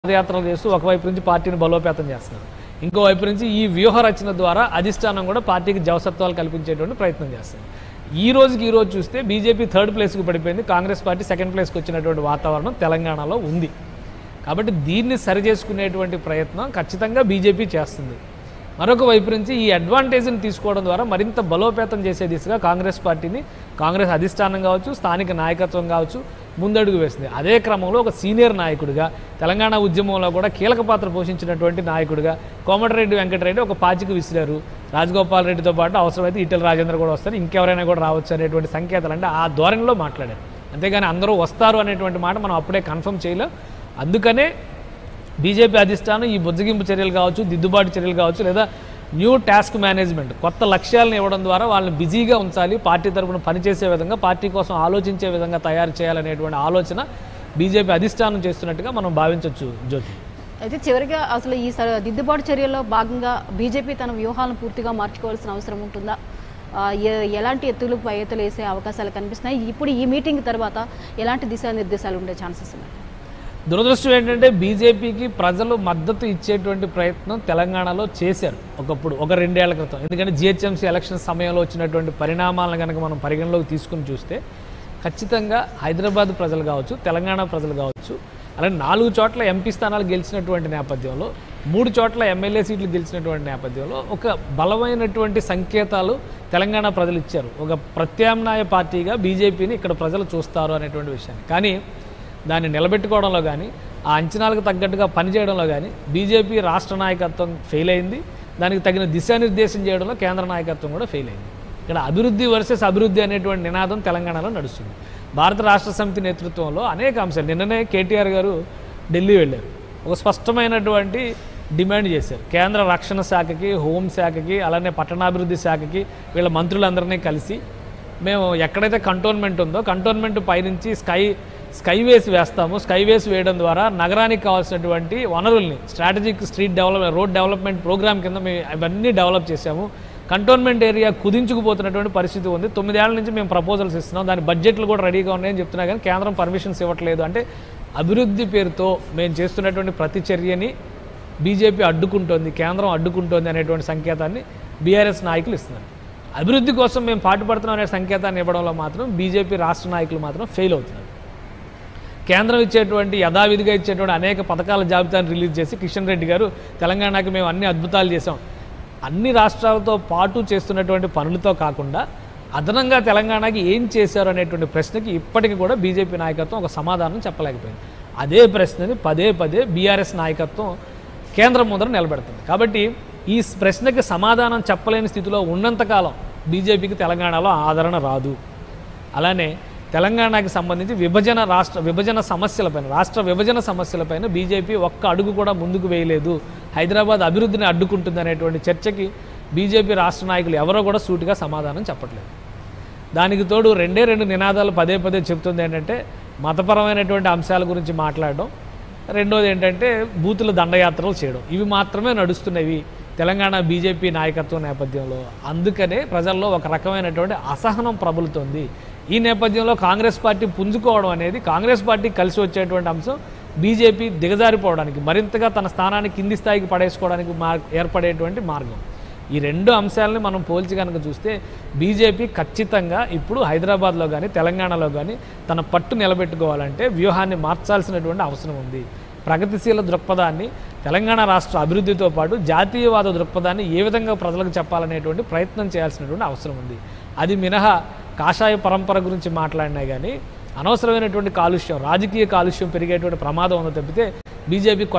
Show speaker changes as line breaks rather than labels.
పాదయాత్రలు చేస్తూ ఒకవైపు నుంచి పార్టీని బలోపేతం చేస్తున్నారు ఇంకో వైపు నుంచి ఈ వ్యూహ రచన ద్వారా అధిష్టానం కూడా పార్టీకి జవసత్వాలు కల్పించేటువంటి ప్రయత్నం చేస్తుంది ఈ రోజుకి ఈ రోజు చూస్తే బీజేపీ థర్డ్ ప్లేస్కి పడిపోయింది కాంగ్రెస్ పార్టీ సెకండ్ ప్లేస్కి వచ్చినటువంటి వాతావరణం తెలంగాణలో ఉంది కాబట్టి దీన్ని సరిచేసుకునేటువంటి ప్రయత్నం ఖచ్చితంగా బీజేపీ చేస్తుంది మరొక వైపు నుంచి ఈ అడ్వాంటేజ్ని తీసుకోవడం ద్వారా మరింత బలోపేతం చేసే దిశగా కాంగ్రెస్ పార్టీని కాంగ్రెస్ అధిష్టానం కావచ్చు స్థానిక నాయకత్వం కావచ్చు ముందడుగు వేస్తుంది అదే క్రమంలో ఒక సీనియర్ నాయకుడిగా తెలంగాణ ఉద్యమంలో కూడా కీలక పాత్ర పోషించినటువంటి నాయకుడిగా కోమటిరెడ్డి వెంకటరెడ్డి ఒక పాచికి విసిరారు రాజగోపాల్ రెడ్డితో పాటు అవసరమైతే ఈటెల రాజేంద్ర కూడా వస్తారు ఇంకెవరైనా కూడా రావచ్చు అనేటువంటి సంకేతాలు అంటే ఆ ధోరణిలో మాట్లాడారు అంతేగాని అందరూ వస్తారు అనేటువంటి మాట మనం అప్పుడే కన్ఫర్మ్ చేయలేం అందుకనే బీజేపీ అధిష్టానం ఈ బుజ్జగింపు చర్యలు కావచ్చు దిద్దుబాటు చర్యలు కావచ్చు లేదా న్యూ టాస్క్ మేనేజ్మెంట్ కొత్త లక్ష్యాలను ఇవ్వడం ద్వారా వాళ్ళని బిజీగా ఉంచాలి పార్టీ తరపున పనిచేసే విధంగా పార్టీ కోసం ఆలోచించే విధంగా తయారు చేయాలనేటువంటి ఆలోచన బీజేపీ అధిష్టానం చేస్తున్నట్టుగా మనం భావించవచ్చు జ్యోతి
అయితే చివరిగా అసలు ఈ స- దిద్దుబాటు చర్యల్లో భాగంగా బీజేపీ తన వ్యూహాలను పూర్తిగా మార్చుకోవాల్సిన అవసరం ఉంటుందా ఆ, ఎ- ఎలాంటి ఎత్తులు పై ఎత్తులు వేసే అవకాశాలు కనిపిస్తున్నాయి ఇప్పుడు ఈ మీటింగ్ తర్వాత ఎలాంటి దిశానిర్దేశాలు ఉండే ఛాన్సెస్ ఉన్నాయి
దురదృష్టం ఏంటంటే బీజేపీకి ప్రజలు మద్దతు ఇచ్చేటువంటి ప్రయత్నం తెలంగాణలో చేశారు ఒకప్పుడు ఒక రెండేళ్ల క్రితం ఎందుకంటే జిహెచ్ఎంసీ ఎలక్షన్ సమయంలో వచ్చినటువంటి పరిణామాలను కనుక మనం పరిగణలోకి తీసుకుని చూస్తే ఖచ్చితంగా హైదరాబాద్ ప్రజలు కావచ్చు తెలంగాణ ప్రజలు కావచ్చు అలాగే నాలుగు చోట్ల ఎంపీ స్థానాలు గెలిచినటువంటి నేపథ్యంలో మూడు చోట్ల ఎమ్మెల్యే సీట్లు గెలిచినటువంటి నేపథ్యంలో ఒక బలమైనటువంటి సంకేతాలు తెలంగాణ ప్రజలు ఇచ్చారు ఒక ప్రత్యామ్నాయ పార్టీగా బీజేపీని ఇక్కడ ప్రజలు చూస్తారు అనేటువంటి విషయాన్ని కానీ దాన్ని నిలబెట్టుకోవడంలో కానీ ఆ అంచనాలకు తగ్గట్టుగా పనిచేయడంలో కానీ బీజేపీ రాష్ట్ర నాయకత్వం ఫెయిల్ అయింది దానికి తగిన దిశానిర్దేశం చేయడంలో కేంద్ర నాయకత్వం కూడా ఫెయిల్ అయింది ఇక్కడ అభివృద్ధి వర్సెస్ అభివృద్ధి అనేటువంటి నినాదం తెలంగాణలో నడుస్తుంది భారత రాష్ట్ర సమితి నేతృత్వంలో అనేక అంశాలు నిన్ననే కేటీఆర్ గారు ఢిల్లీ వెళ్ళారు ఒక స్పష్టమైనటువంటి డిమాండ్ చేశారు కేంద్ర రక్షణ శాఖకి హోంశాఖకి అలానే పట్టణాభివృద్ధి శాఖకి వీళ్ళ మంత్రులందరినీ కలిసి మేము ఎక్కడైతే కంటోన్మెంట్ ఉందో కంటోన్మెంట్ పైనుంచి స్కై స్కైవేస్ వేస్తాము స్కైవేస్ వేయడం ద్వారా నగరానికి కావాల్సినటువంటి వనరుల్ని strategic street development road development programme కింద మేము అవన్నీ డెవలప్ చేశాము కంటోన్మెంట్ ఏరియా కుదించుకుపోతున్నటువంటి పరిస్థితి ఉంది తొమ్మిదేళ్ల నుంచి మేము ప్రపోజల్స్ ఇస్తున్నాం దాని బడ్జెట్లు కూడా రెడీగా ఉన్నాయని చెప్తున్నా కానీ కేంద్రం పర్మిషన్స్ ఇవ్వట్లేదు అంటే అభివృద్ధి పేరుతో మేము చేస్తున్నటువంటి ప్రతి చర్యని బీజేపీ అడ్డుకుంటోంది కేంద్రం అడ్డుకుంటోంది అనేటువంటి సంకేతాన్ని బీఆర్ఎస్ నాయకులు ఇస్తున్నారు అభివృద్ధి కోసం మేము పాటుపడుతున్నాం అనే సంకేతాన్ని ఇవ్వడంలో మాత్రం బీజేపీ రాష్ట్ర నాయకులు మాత్రం ఫెయిల్ అవుతున్నారు కేంద్రం ఇచ్చేటువంటి యథావిధిగా ఇచ్చేటువంటి అనేక పథకాల జాబితాను రిలీజ్ చేసి కిషన్ రెడ్డి గారు తెలంగాణకి మేము అన్ని అద్భుతాలు చేసాం అన్ని రాష్ట్రాలతో పాటు చేస్తున్నటువంటి పనులతో కాకుండా అదనంగా తెలంగాణకి ఏం చేశారు అనేటువంటి ప్రశ్నకి ఇప్పటికీ కూడా బీజేపీ నాయకత్వం ఒక సమాధానం చెప్పలేకపోయింది అదే ప్రశ్నని పదే పదే బీఆర్ఎస్ నాయకత్వం కేంద్రం ముందర నిలబెడుతుంది కాబట్టి ఈ ప్రశ్నకి సమాధానం చెప్పలేని స్థితిలో ఉన్నంతకాలం బీజేపీకి తెలంగాణలో ఆదరణ రాదు అలానే తెలంగాణకి సంబంధించి విభజన రాష్ట్ర విభజన సమస్యలపైన రాష్ట్ర విభజన సమస్యలపైన బీజేపీ ఒక్క అడుగు కూడా ముందుకు వేయలేదు హైదరాబాద్ అభివృద్ధిని అడ్డుకుంటుంది అనేటువంటి చర్చకి బీజేపీ రాష్ట్ర నాయకులు ఎవరో కూడా సూటిగా సమాధానం చెప్పట్లేదు దానికి తోడు రెండే రెండు నినాదాలు పదే పదే చెప్తుంది ఏంటంటే మతపరమైనటువంటి అంశాల గురించి మాట్లాడడం రెండోది ఏంటంటే బూతుల దండయాత్రలు చేయడం ఇవి మాత్రమే నడుస్తున్నవి తెలంగాణ బీజేపీ నాయకత్వం నేపథ్యంలో అందుకనే ప్రజల్లో ఒక రకమైనటువంటి అసహనం ప్రబలుతోంది ఈ నేపథ్యంలో కాంగ్రెస్ పార్టీ పుంజుకోవడం అనేది కాంగ్రెస్ పార్టీ కలిసి వచ్చేటువంటి అంశం బీజేపీ దిగజారిపోవడానికి మరింతగా తన స్థానాన్ని కింది స్థాయికి పడేసుకోవడానికి మార్ ఏర్పడేటువంటి మార్గం ఈ రెండు అంశాలని మనం పోల్చి కనుక చూస్తే బీజేపీ ఖచ్చితంగా ఇప్పుడు హైదరాబాద్లో కానీ తెలంగాణలో కానీ తన పట్టు నిలబెట్టుకోవాలంటే వ్యూహాన్ని మార్చాల్సినటువంటి అవసరం ఉంది ప్రగతిశీల దృక్పథాన్ని తెలంగాణ రాష్ట్ర అభివృద్ధితో పాటు జాతీయవాద దృక్పథాన్ని ఏ విధంగా ప్రజలకు చెప్పాలనేటువంటి ప్రయత్నం చేయాల్సినటువంటి అవసరం ఉంది అది మినహా కాషాయ పరంపర గురించి మాట్లాడినా కానీ అనవసరమైనటువంటి కాలుష్యం రాజకీయ కాలుష్యం పెరిగేటువంటి ప్రమాదం ఉందో తప్పితే బీజేపీ